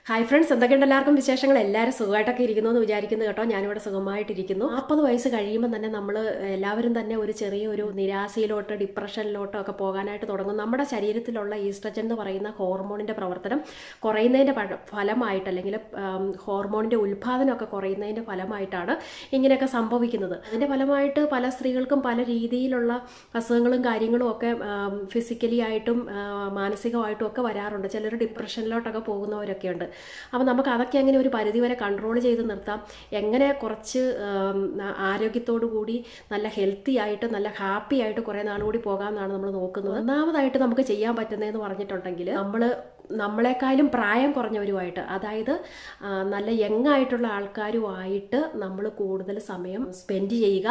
hi friends എന്തൊക്കെയുണ്ട് എല്ലാവർക്കും വിശേഷങ്ങൾ എല്ലാവരും സുഖമായിട്ടൊക്കെ ഇരിക്കുന്നു എന്ന് വിചാരിക്കുന്നു കേട്ടോ ഞാനിവിടെ സുഖമായിട്ടിരിക്കുന്നു നാൽപ്പത് വയസ്സ് കഴിയുമ്പോൾ തന്നെ നമ്മൾ എല്ലാവരും തന്നെ ഒരു ചെറിയ ഒരു നിരാശയിലോട്ട് ഡിപ്രഷനിലോട്ടോ ഒക്കെ പോകാനായിട്ട് തുടങ്ങും നമ്മുടെ ശരീരത്തിലുള്ള ഈസ്ട്രജൻ എന്ന് പറയുന്ന ഹോർമോണിൻ്റെ പ്രവർത്തനം കുറയുന്നതിൻ്റെ പഴ- ഫലമായിട്ട് അല്ലെങ്കിൽ ആം, ഹോർമോണിൻ്റെ ഉൽപ്പാദനമൊക്കെ കുറയുന്നതിൻ്റെ ഫലമായിട്ടാണ് ഇങ്ങനെയൊക്കെ സംഭവിക്കുന്നത് അതിൻ്റെ ഫലമായിട്ട് പല സ്ത്രീകൾക്കും പല രീതിയിലുള്ള അസുഖങ്ങളും കാര്യങ്ങളും ഒക്കെ ഫിസിക്കലി ആയിട്ടും ആ, മാനസികമായിട്ടും ഒക്കെ വരാറുണ്ട് ചിലർ ഡിപ്രഷനിലോട്ടൊക്കെ പോകുന്നവരൊക്കെ ഉണ്ട് അപ്പോൾ നമുക്ക് അതൊക്കെ എങ്ങനെ ഒരു പരിധിവരെ കൺട്രോൾ ചെയ്ത് നിർത്താം എങ്ങനെ കുറച്ച് ആം, ആരോഗ്യത്തോടു കൂടി നല്ല ഹെൽത്തി ആയിട്ട് നല്ല ഹാപ്പി ആയിട്ട് കുറേ നാളുകൂടി പോകാമെന്നാണ് നമ്മൾ നോക്കുന്നത് ഒന്നാമതായിട്ട് നമുക്ക് ചെയ്യാൻ പറ്റുന്നതെന്ന് പറഞ്ഞിട്ടുണ്ടെങ്കിൽ നമ്മൾ നമ്മളെക്കാളും പ്രായം കുറഞ്ഞവരുമായിട്ട് അതായത് ആ, നല്ല യങ് ആയിട്ടുള്ള ആൾക്കാരുമായിട്ട് നമ്മൾ കൂടുതൽ സമയം സ്പെൻഡ് ചെയ്യുക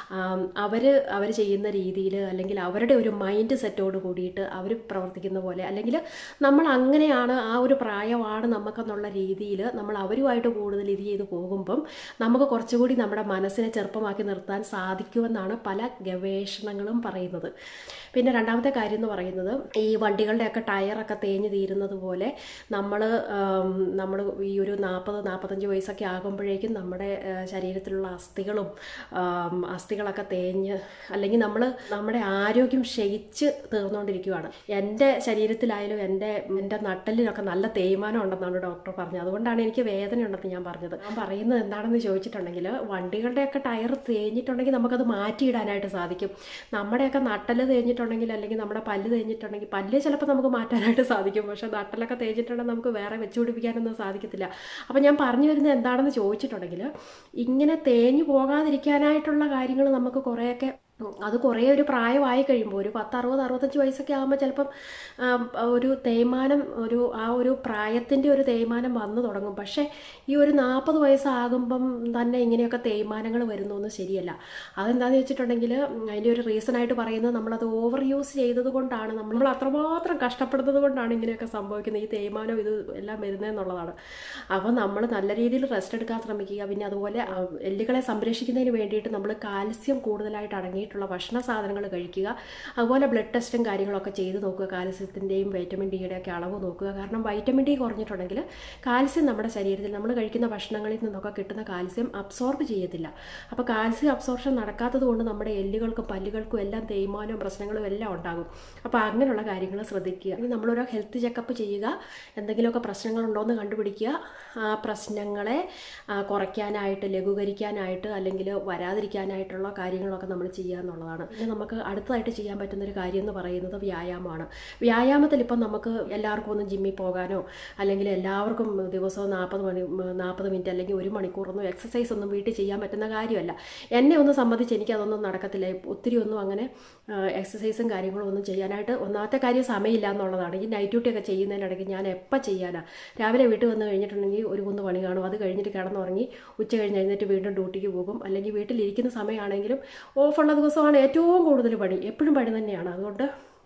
അവർ അവർ ചെയ്യുന്ന രീതിയിൽ അല്ലെങ്കിൽ അവരുടെ ഒരു മൈൻഡ് സെറ്റോട് കൂടിയിട്ട് അവർ പ്രവർത്തിക്കുന്ന പോലെ അല്ലെങ്കിൽ നമ്മൾ അങ്ങനെയാണ് ആ ഒരു പ്രായമാണ് നമുക്കെന്നുള്ള രീതിയിൽ നമ്മൾ അവരുമായിട്ട് കൂടുതൽ ഇത് ചെയ്ത് പോകുമ്പം നമുക്ക് കുറച്ചുകൂടി നമ്മുടെ മനസ്സിനെ ചെറുപ്പമാക്കി നിർത്താൻ സാധിക്കുമെന്നാണ് പല ഗവേഷണങ്ങളും പറയുന്നത് പിന്നെ രണ്ടാമത്തെ കാര്യം എന്ന് പറയുന്നത് ഈ വണ്ടികളുടെയൊക്കെ ടയറൊക്കെ തേഞ്ഞ് തീരുന്നത് പോലെ നമ്മൾ നമ്മൾ ഈ ഒരു നാൽപ്പത് നാൽപ്പത്തഞ്ച് വയസ്സൊക്കെ ആകുമ്പോഴേക്കും നമ്മുടെ ആ, ശരീരത്തിലുള്ള അസ്ഥികളും ആം, അസ്ഥികളൊക്കെ തേഞ്ഞ് അല്ലെങ്കിൽ നമ്മൾ നമ്മുടെ ആരോഗ്യം ക്ഷയിച്ച് തീർന്നുകൊണ്ടിരിക്കുകയാണ് എൻ്റെ ശരീരത്തിലായാലും എൻ്റെ എൻ്റെ നട്ടലിനൊക്കെ നല്ല തേയ്മാനം ഉണ്ടെന്നാണ് ഡോക്ടർ പറഞ്ഞത് അതുകൊണ്ടാണ് എനിക്ക് വേദന ഉണ്ടെന്ന് ഞാൻ പറഞ്ഞത് ഞാൻ പറയുന്നത് എന്താണെന്ന് ചോദിച്ചിട്ടുണ്ടെങ്കിൽ വണ്ടികളുടെയൊക്കെ ടയർ തേഞ്ഞിട്ടുണ്ടെങ്കിൽ നമുക്കത് മാറ്റിയിടാനായിട്ട് സാധിക്കും നമ്മുടെയൊക്കെ നട്ടല് തേഞ്ഞിട്ടുണ്ടെങ്കിൽ അല്ലെങ്കിൽ നമ്മുടെ പല്ല് തേഞ്ഞിട്ടുണ്ടെങ്കിൽ പല്ല് ചിലപ്പോൾ നമുക്ക് മാറ്റാനായിട്ട് സാധിക്കും പക്ഷെ നട്ടലൊക്കെ തേഞ്ഞിട്ടുണ്ടെങ്കിൽ നമുക്ക് വേറെ വെച്ചുപിടിപ്പിക്കാനൊന്നും സാധിക്കത്തില്ല അപ്പം ഞാൻ പറഞ്ഞു വരുന്നത് എന്താണെന്ന് ചോദിച്ചിട്ടുണ്ടെങ്കിൽ ഇങ്ങനെ തേഞ്ഞു പോകാതിരിക്കാനായിട്ടുള്ള കാര്യങ്ങൾ നമുക്ക് കുറേയൊക്കെ ഉം, അത് കുറേ ഒരു പ്രായമായി കഴിയുമ്പോൾ ഒരു പത്ത് അറുപത് അറുപത്തഞ്ച് വയസ്സൊക്കെ ആകുമ്പോൾ ചിലപ്പം ആം, ഒരു തേയ്മാനം ഒരു ആ ഒരു പ്രായത്തിൻ്റെ ഒരു തേയ്മാനം വന്നു തുടങ്ങും പക്ഷേ ഈ ഒരു നാൽപ്പത് വയസ്സാകുമ്പം തന്നെ ഇങ്ങനെയൊക്കെ തേയ്മാനങ്ങൾ വരുന്നൊന്നും ശരിയല്ല അതെന്താണെന്ന് വെച്ചിട്ടുണ്ടെങ്കിൽ ഉം, അതിൻ്റെ ഒരു റീസൺ ആയിട്ട് പറയുന്നത് നമ്മളത് ഓവർ യൂസ് ചെയ്തത് കൊണ്ടാണ് നമ്മൾ അത്രമാത്രം കഷ്ടപ്പെടുന്നത് കൊണ്ടാണ് ഇങ്ങനെയൊക്കെ സംഭവിക്കുന്നത് ഈ തേയ്മാനം ഇത് എല്ലാം വരുന്നതെന്നുള്ളതാണ് അപ്പോൾ നമ്മൾ നല്ല രീതിയിൽ റെസ്റ്റ് എടുക്കാൻ ശ്രമിക്കുക പിന്നെ അതുപോലെ ആ, എല്ലുകളെ സംരക്ഷിക്കുന്നതിന് വേണ്ടിയിട്ട് നമ്മൾ കാൽസ്യം കൂടുതലായിട്ട് അടങ്ങിയിട്ടുള്ള ഭക്ഷണ സാധനങ്ങൾ കഴിക്കുക അതുപോലെ ബ്ലഡ് ടെസ്റ്റും കാര്യങ്ങളൊക്കെ ചെയ്ത് നോക്കുക കാൽസ്യത്തിൻ്റെയും വൈറ്റമിൻ ഡിയുടെ ഒക്കെ അളവ് നോക്കുക കാരണം വൈറ്റമിൻ ഡി കുറഞ്ഞിട്ടുണ്ടെങ്കിൽ കാൽസ്യം നമ്മുടെ ശരീരത്തിൽ നമ്മൾ കഴിക്കുന്ന ഭക്ഷണങ്ങളിൽ നിന്നൊക്കെ കിട്ടുന്ന കാൽസ്യം അബ്സോർബ് ചെയ്യത്തില്ല അപ്പോൾ കാൽസ്യം അബ്സോർപ്ഷൻ നടക്കാത്തത് കൊണ്ട് നമ്മുടെ എല്ലുകൾക്കും പല്ലുകൾക്കും എല്ലാം തേയ്മാനവും പ്രശ്നങ്ങളും എല്ലാം ഉണ്ടാകും അപ്പോൾ അങ്ങനെയുള്ള കാര്യങ്ങൾ ശ്രദ്ധിക്കുക ഇനി നമ്മളൊരു ഹെൽത്ത് ചെക്കപ്പ് ചെയ്യുക എന്തെങ്കിലുമൊക്കെ പ്രശ്നങ്ങളുണ്ടോ എന്ന് കണ്ടുപിടിക്കുക ആ പ്രശ്നങ്ങളെ ആ, കുറയ്ക്കാനായിട്ട് ലഘൂകരിക്കാനായിട്ട് അല്ലെങ്കിൽ വരാതിരിക്കാനായിട്ടുള്ള കാര്യങ്ങളൊക്കെ നമ്മൾ ചെയ്യുക എന്നുള്ളതാണ് പിന്നെ നമുക്ക് അടുത്തതായിട്ട് ചെയ്യാൻ പറ്റുന്ന ഒരു കാര്യം എന്ന് പറയുന്നത് വ്യായാമമാണ് വ്യായാമത്തിൽ ഇപ്പം നമുക്ക് എല്ലാവർക്കും ഒന്നും ജിമ്മിൽ പോകാനോ അല്ലെങ്കിൽ എല്ലാവർക്കും ദിവസവും നാൽപ്പത് മണി നാൽപ്പത് മിനിറ്റ് അല്ലെങ്കിൽ ഒരു മണിക്കൂറൊന്നും എക്സസൈസ് ഒന്നും വീട്ടിൽ ചെയ്യാൻ പറ്റുന്ന കാര്യമല്ല എന്നെ ഒന്ന് സംബന്ധിച്ച് എനിക്ക് അതൊന്നും നടക്കത്തില്ല ഒത്തിരി ഒന്നും അങ്ങനെ എക്സസൈസും കാര്യങ്ങളും ഒന്നും ചെയ്യാനായിട്ട് ഒന്നാമത്തെ കാര്യം സമയമില്ല എന്നുള്ളതാണ് ഈ നൈറ്റ് ഡ്യൂട്ടി ഒക്കെ ചെയ്യുന്നതിനിടയ്ക്ക് ഞാൻ എപ്പോൾ ചെയ്യാനാണ് രാവിലെ വീട്ടിൽ വന്ന് കഴിഞ്ഞിട്ടുണ്ടെങ്കിൽ ഒരു കുന്ന് പണി കാണും അത് കഴിഞ്ഞിട്ട് കിടന്നുറങ്ങി ഉച്ച കഴിഞ്ഞ് എഴുന്നേറ്റ് വീണ്ടും ഡ്യൂട്ടിക്ക് പോകും അല്ലെങ്കിൽ വീട്ടിലിരിക്കുന്ന സമയമാണെങ്കിലും ഓഫുള്ള ദിവസമാണ് ഏറ്റവും കൂടുതൽ പണി എപ്പോഴും പണി തന്നെയാണ് അതുകൊണ്ട്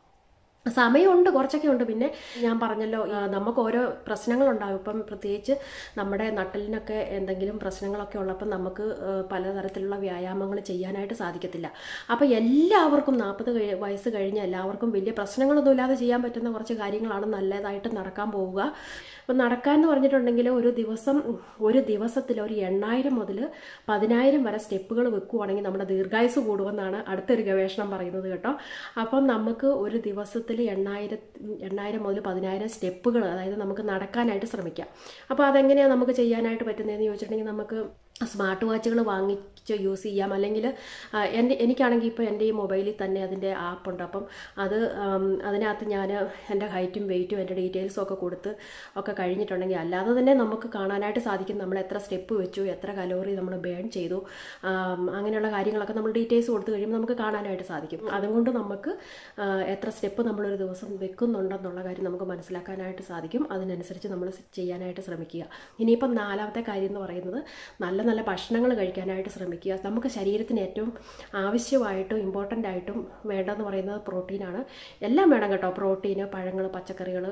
സമയമുണ്ട് കുറച്ചൊക്കെ ഉണ്ട് പിന്നെ ഞാൻ പറഞ്ഞല്ലോ ആ, നമുക്ക് ഓരോ പ്രശ്നങ്ങളുണ്ടാകും ഇപ്പം പ്രത്യേകിച്ച് നമ്മുടെ നട്ടലിനൊക്കെ എന്തെങ്കിലും പ്രശ്നങ്ങളൊക്കെ ഉള്ളപ്പം നമുക്ക് ആ, പലതരത്തിലുള്ള വ്യായാമങ്ങൾ ചെയ്യാനായിട്ട് സാധിക്കത്തില്ല അപ്പോൾ എല്ലാവർക്കും നാൽപ്പത് വയസ്സ് കഴിഞ്ഞ എല്ലാവർക്കും വലിയ പ്രശ്നങ്ങളൊന്നും ഇല്ലാതെ ചെയ്യാൻ പറ്റുന്ന കുറച്ച് കാര്യങ്ങളാണ് നല്ലതായിട്ട് നടക്കാൻ പോവുക അപ്പം നടക്കാൻ എന്ന് പറഞ്ഞിട്ടുണ്ടെങ്കിൽ ഒരു ദിവസം ഒരു ദിവസത്തിൽ ഒരു എണ്ണായിരം മുതൽ പതിനായിരം വരെ സ്റ്റെപ്പുകൾ വെക്കുവാണെങ്കിൽ നമ്മുടെ ദീർഘായുസ് കൂടുമെന്നാണ് അടുത്തൊരു ഗവേഷണം പറയുന്നത് കേട്ടോ അപ്പം നമുക്ക് ഒരു ദിവസത്തിൽ എണ്ണായിരം എണ്ണായിരം മുതൽ പതിനായിരം സ്റ്റെപ്പുകൾ അതായത് നമുക്ക് നടക്കാനായിട്ട് ശ്രമിക്കാം അപ്പോൾ അതെങ്ങനെയാണ് നമുക്ക് ചെയ്യാനായിട്ട് പറ്റുന്നതെന്ന് ചോദിച്ചിട്ടുണ്ടെങ്കിൽ നമുക്ക് സ്മാർട്ട് വാച്ചുകൾ വാങ്ങിച്ച് യൂസ് ചെയ്യാം അല്ലെങ്കിൽ ആ, എൻ്റെ എനിക്കാണെങ്കിൽ ഇപ്പോൾ എൻ്റെ ഈ മൊബൈലിൽ തന്നെ അതിൻ്റെ ആപ്പുണ്ട് അപ്പം അത് ആം, അതിനകത്ത് ഞാൻ എൻ്റെ ഹൈറ്റും വെയിറ്റും എൻ്റെ ഡീറ്റെയിൽസും ഒക്കെ കൊടുത്ത് ഒക്കെ കഴിഞ്ഞിട്ടുണ്ടെങ്കിൽ അല്ലാതെ തന്നെ നമുക്ക് കാണാനായിട്ട് സാധിക്കും നമ്മൾ എത്ര സ്റ്റെപ്പ് വെച്ചു എത്ര കലോറി നമ്മൾ ബേൺ ചെയ്തു ആം, അങ്ങനെയുള്ള കാര്യങ്ങളൊക്കെ നമ്മൾ ഡീറ്റെയിൽസ് കൊടുത്തു കഴിയുമ്പോൾ നമുക്ക് കാണാനായിട്ട് സാധിക്കും അതുകൊണ്ട് നമുക്ക് ആ, എത്ര സ്റ്റെപ്പ് നമ്മളൊരു ദിവസം വെക്കുന്നുണ്ടെന്നുള്ള കാര്യം നമുക്ക് മനസ്സിലാക്കാനായിട്ട് സാധിക്കും അതിനനുസരിച്ച് നമ്മൾ ചെയ്യാനായിട്ട് ശ്രമിക്കുക ഇനിയിപ്പം നാലാമത്തെ കാര്യം എന്ന് പറയുന്നത് നല്ല നല്ല ഭക്ഷണങ്ങൾ കഴിക്കാനായിട്ട് ശ്രമിക്കുക നമുക്ക് ശരീരത്തിന് ഏറ്റവും ആവശ്യമായിട്ടും ഇമ്പോർട്ടൻ്റ് ആയിട്ടും വേണ്ടതെന്ന് പറയുന്നത് പ്രോട്ടീനാണ് എല്ലാം വേണം കേട്ടോ പ്രോട്ടീന് പഴങ്ങൾ പച്ചക്കറികൾ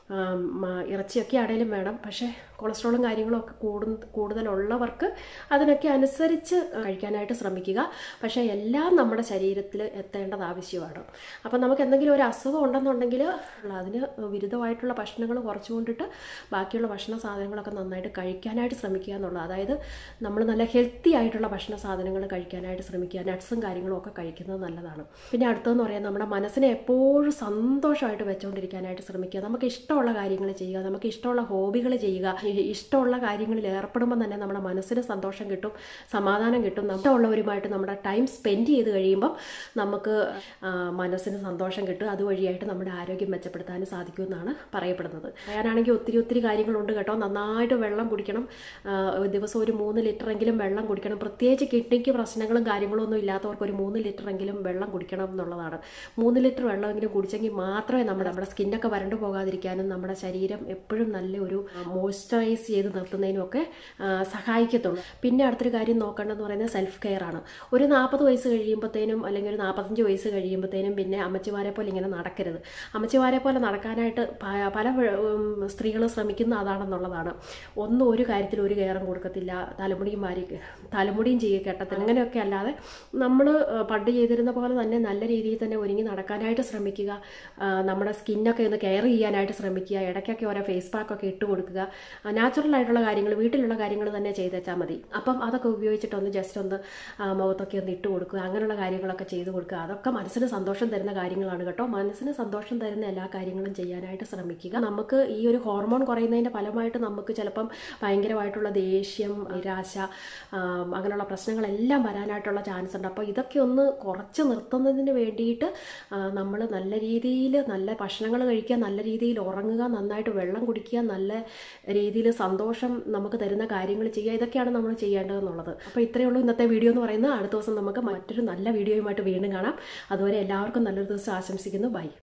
ആം, ആ, ഇറച്ചിയൊക്കെ ആണേലും വേണം പക്ഷേ കൊളസ്ട്രോളും കാര്യങ്ങളും ഒക്കെ കൂടു കൂടുതലുള്ളവർക്ക് അതിനൊക്കെ അനുസരിച്ച് കഴിക്കാനായിട്ട് ശ്രമിക്കുക പക്ഷേ എല്ലാം നമ്മുടെ ശരീരത്തിൽ എത്തേണ്ടത് ആവശ്യമാണ് അപ്പം നമുക്ക് എന്തെങ്കിലും ഒരു അസുഖം ഉണ്ടെന്നുണ്ടെങ്കിൽ അതിന് വിരുദ്ധമായിട്ടുള്ള ഭക്ഷണങ്ങൾ കുറച്ചുകൊണ്ടിട്ട് ബാക്കിയുള്ള ഭക്ഷണ സാധനങ്ങളൊക്കെ നന്നായിട്ട് കഴിക്കാനായിട്ട് ശ്രമിക്കുക എന്നുള്ളത് അതായത് നമ്മൾ നല്ല ഹെൽത്തി ആയിട്ടുള്ള ഭക്ഷണ സാധനങ്ങൾ കഴിക്കാനായിട്ട് ശ്രമിക്കുക നട്ട്സും കാര്യങ്ങളും ഒക്കെ കഴിക്കുന്നത് നല്ലതാണ് പിന്നെ അടുത്തതെന്ന് പറയാൻ നമ്മുടെ മനസ്സിനെ എപ്പോഴും സന്തോഷമായിട്ട് വെച്ചുകൊണ്ടിരിക്കാനായിട്ട് ശ്രമിക്കുക നമുക്ക് ഇഷ്ടമുള്ള കാര്യങ്ങൾ ചെയ്യുക നമുക്ക് ഇഷ്ടമുള്ള ഹോബികൾ ചെയ്യുക ഇ- ഇഷ്ടമുള്ള കാര്യങ്ങളിൽ ഏർപ്പെടുമ്പോൾ തന്നെ നമ്മുടെ മനസ്സിന് സന്തോഷം കിട്ടും സമാധാനം കിട്ടും നമുക്ക് ഇഷ്ടമുള്ളവരുമായിട്ട് നമ്മുടെ ടൈം സ്പെൻഡ് ചെയ്ത് കഴിയുമ്പം നമുക്ക് ആ, മനസ്സിന് സന്തോഷം കിട്ടും അതുവഴിയായിട്ട് നമ്മുടെ ആരോഗ്യം മെച്ചപ്പെടുത്താനും സാധിക്കുമെന്നാണ് പറയപ്പെടുന്നത് പറയാനാണെങ്കിൽ ഒത്തിരി ഒത്തിരി കാര്യങ്ങളുണ്ട് കേട്ടോ നന്നായിട്ട് വെള്ളം കുടിക്കണം ആ, ദിവസം ഒരു മൂന്ന് ലിറ്ററെങ്കിലും വെള്ളം കുടിക്കണം പ്രത്യേകിച്ച് കിഡ്നിക്ക് പ്രശ്നങ്ങളും കാര്യങ്ങളും ഒന്നും ഇല്ലാത്തവർക്ക് ഒരു മൂന്ന് ലിറ്ററെങ്കിലും വെള്ളം കുടിക്കണം എന്നുള്ളതാണ് മൂന്ന് ലിറ്റർ വെള്ളമെങ്കിലും കുടിച്ചെങ്കിൽ മാത്രമേ നമ്മുടെ നമ്മുടെ സ്കിന്നൊക്കെ വരണ്ടു പോകാതിരിക്കാനും നമ്മുടെ ശരീരം എപ്പോഴും നല്ല ഒരു മോയ്സ്ചറൈസ് ചെയ്ത് നിർത്തുന്നതിനും ഒക്കെ ആ, സഹായിക്കത്തുള്ളൂ പിന്നെ അടുത്തൊരു കാര്യം നോക്കേണ്ടതെന്ന് പറയുന്നത് സെൽഫ് കെയർ ആണ് ഒരു നാൽപ്പത് വയസ്സ് കഴിയുമ്പോഴത്തേനും അല്ലെങ്കിൽ ഒരു നാൽപ്പത്തഞ്ച് വയസ്സ് കഴിയുമ്പോഴത്തേനും പിന്നെ അമ്മച്ചിമാരെ പോലെ ഇങ്ങനെ നടക്കരുത് അമ്മച്ചിമാരെ പോലെ നടക്കാനായിട്ട് പ- പല സ്ത്രീകൾ ശ്രമിക്കുന്ന അതാണെന്നുള്ളതാണ് ഒന്നും ഒരു കാര്യത്തിൽ ഒരു കെയറും കൊടുക്കത്തില്ല തലമുടിയും മാറി തലമുടിയും ചെയ്യ കെട്ടത്തില്ല അങ്ങനെയൊക്കെ അല്ലാതെ നമ്മൾ പണ്ട് ചെയ്തിരുന്ന പോലെ തന്നെ നല്ല രീതിയിൽ തന്നെ ഒരുങ്ങി നടക്കാനായിട്ട് ശ്രമിക്കുക ആ, നമ്മുടെ സ്കിന്നൊക്കെ ഒന്ന് കെയർ ചെയ്യാനായിട്ട് ശ്രമിക്കുക ഇടയ്ക്കൊക്കെ ഓരോ ഫേസ് പാക്കൊക്കെ ഇട്ട് കൊടുക്കുക നാച്ചുറൽ ആയിട്ടുള്ള കാര്യങ്ങൾ വീട്ടിലുള്ള കാര്യങ്ങൾ തന്നെ ചെയ്തേച്ചാൽ മതി അപ്പം അതൊക്കെ ഉപയോഗിച്ചിട്ട് ഒന്ന് ജസ്റ്റ് ഒന്ന് ആ, മുഖത്തൊക്കെ ഒന്ന് ഇട്ട് കൊടുക്കുക അങ്ങനെയുള്ള കാര്യങ്ങളൊക്കെ ചെയ്ത് കൊടുക്കുക അതൊക്കെ മനസ്സിന് സന്തോഷം തരുന്ന കാര്യങ്ങളാണ് കേട്ടോ മനസ്സിന് സന്തോഷം തരുന്ന എല്ലാ കാര്യങ്ങളും ചെയ്യാനായിട്ട് ശ്രമിക്കുക നമുക്ക് ഈ ഒരു ഹോർമോൺ കുറയുന്നതിൻ്റെ ഫലമായിട്ട് നമുക്ക് ചിലപ്പം ഭയങ്കരമായിട്ടുള്ള ദേഷ്യം നിരാശ ആ, അങ്ങനെയുള്ള പ്രശ്നങ്ങളെല്ലാം വരാനായിട്ടുള്ള ചാൻസ് ഉണ്ട് അപ്പോൾ ഇതൊക്കെ ഒന്ന് കുറച്ച് നിർത്തുന്നതിന് വേണ്ടിയിട്ട് നമ്മൾ നല്ല രീതിയിൽ നല്ല ഭക്ഷണങ്ങൾ കഴിക്കുക നല്ല രീതിയിൽ ഉറങ്ങുക നന്നായിട്ട് വെള്ളം കുടിക്കുക നല്ല രീതിയിൽ സന്തോഷം നമുക്ക് തരുന്ന കാര്യങ്ങൾ ചെയ്യുക ഇതൊക്കെയാണ് നമ്മൾ ചെയ്യേണ്ടതെന്നുള്ളത് അപ്പോൾ ഇത്രയേ ഉള്ളൂ ഇന്നത്തെ വീഡിയോ എന്ന് പറയുന്നത് അടുത്ത ദിവസം നമുക്ക് മറ്റൊരു നല്ല വീഡിയോയുമായിട്ട് വീണ്ടും കാണാം അതുവരെ എല്ലാവർക്കും നല്ലൊരു ദിവസം ആശംസിക്കുന്നു ബൈ